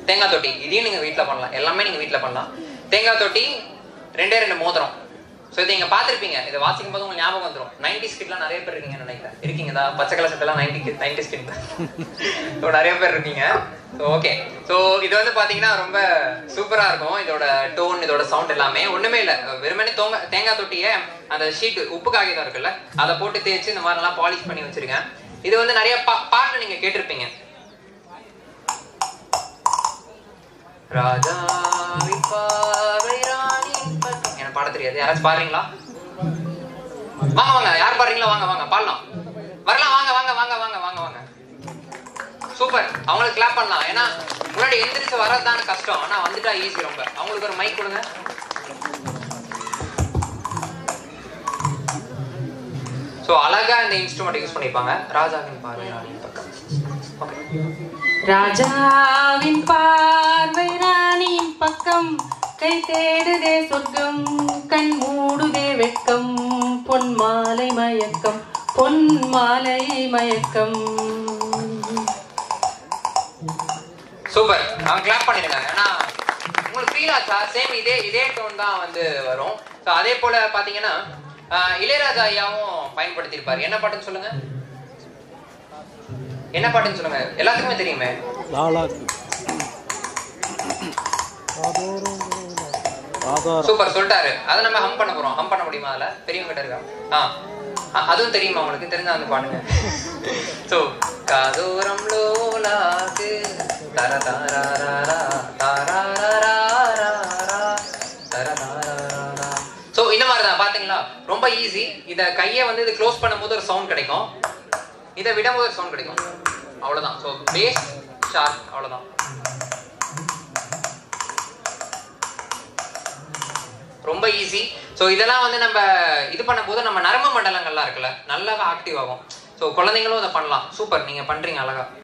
தேங்காய் தொட்டி இதையும் நீங்க வீட்ல பண்ணலாம் எல்லாமே நீங்க வீட்ல பண்ணலாம் தேங்காய் தொட்டி ரெண்டே ரெண்டு மோதிரம் ஸோ இதை நீங்க பார்த்திருப்பீங்க இதை வாசிக்கும் போது உங்களுக்கு ஞாபகம் வந்துடும் நைன்டி ஸ்கிட்லாம் நிறைய பேர் இருக்கீங்கன்னு நினைக்கிறேன் இருக்கீங்கதா பச்சை கலர் சட்டெல்லாம் நைன்டி நைன்டி ஸ்கிட் ஸோ நிறைய பேர் இருக்கீங்க ஸோ ஓகே ஸோ இது வந்து பாத்தீங்கன்னா ரொம்ப சூப்பரா இருக்கும் இதோட டோன் இதோட சவுண்ட் எல்லாமே ஒண்ணுமே இல்லை வெறுமனே தோங்க தேங்காய் தொட்டியை அந்த ஷீட் உப்பு காகிதம் இருக்குல்ல அதை போட்டு தேய்ச்சி இந்த மாதிரிலாம் பாலிஷ் பண்ணி வச்சிருக்கேன் இது வந்து நிறைய பா பாட்டு நீங்க கேட்டிருப்பீங்க ராஜா எனக்கு பாட தெரியாது யாராச்சும் பாடுறீங்களா வாங்க வாங்க யார் பாடுறீங்களா வாங்க வாங்க பாடலாம் வரலாம் வாங்க வாங்க வாங்க வாங்க வாங்க வாங்க சூப்பர் அவங்களுக்கு கிளாப் பண்ணலாம் ஏன்னா முன்னாடி எந்திரிச்சு வர்றதுதான் கஷ்டம் ஆனா வந்துட்டா ஈஸி ரொம்ப அவங்களுக்கு ஒரு மைக் கொடுங்க சோ அழகா இந்த இன்ஸ்ட்ருமெண்ட் யூஸ் பண்ணிருப்பாங்க ராஜாவின் பார்வை ராணியின் பக்கம் ஓகே ராஜாவின் பார்வை ராணியின் பக்கம் கை தேடுதே சொர்க்கம் கண் மூடுதே வெட்கம் பொன் மாலை மயக்கம் பொன் மாலை மயக்கம் சூப்பர் அவன் கிளாப் பண்ணிடுங்க ஏன்னா உங்களுக்கு ஃபீல் ஆச்சா சேம் இதே இதே டோன் தான் வந்து வரும் ஸோ அதே போல பாத்தீங்கன்னா ஆஹ், இளையராஜா ஐயாவும் பயன்படுத்தியிருப்பாரு என்ன பாட்டுன்னு சொல்லுங்க என்ன பாட்டுன்னு சொல்லுங்க எல்லாத்துக்குமே தெரியுமே லாலாக்கு ஆதாரம் சூப்பர் சொல்லிட்டாரு அதை நம்ம ஹம் பண்ண போறோம் ஹம் பண்ண முடியுமா அதுல பெரியவங்க கிட்ட இருக்கா ஆ அ- அதுவும் தெரியுமா உங்களுக்கு தெரிஞ்சா வந்து பாடுங்க சோ காதோரம் லோலாக்கு தர தாராரா தாராரா தரதாராரா. சோ இந்த மாதிரி தான் பாத்தீங்களா ரொம்ப ஈஸி இத கையை வந்து இது க்ளோஸ் பண்ணும்போது ஒரு சவுண்ட் கிடைக்கும் இதை விடும்போது ஒரு சவுண்ட் கிடைக்கும் அவ்வளவுதான் சோ பேஸ் ஷார்ப் அவ்வளவுதான் ரொம்ப ஈஸி ஸோ இதெல்லாம் வந்து நம்ம இது பண்ணும்போது நம்ம நரம்பு மண்டலங்கள்லாம் இருக்குல்ல நல்லா ஆக்டிவ் ஆகும் ஸோ குழந்தைங்களும் இதை பண்ணலாம் சூப்பர் நீங்க பண்றீங்க அழகா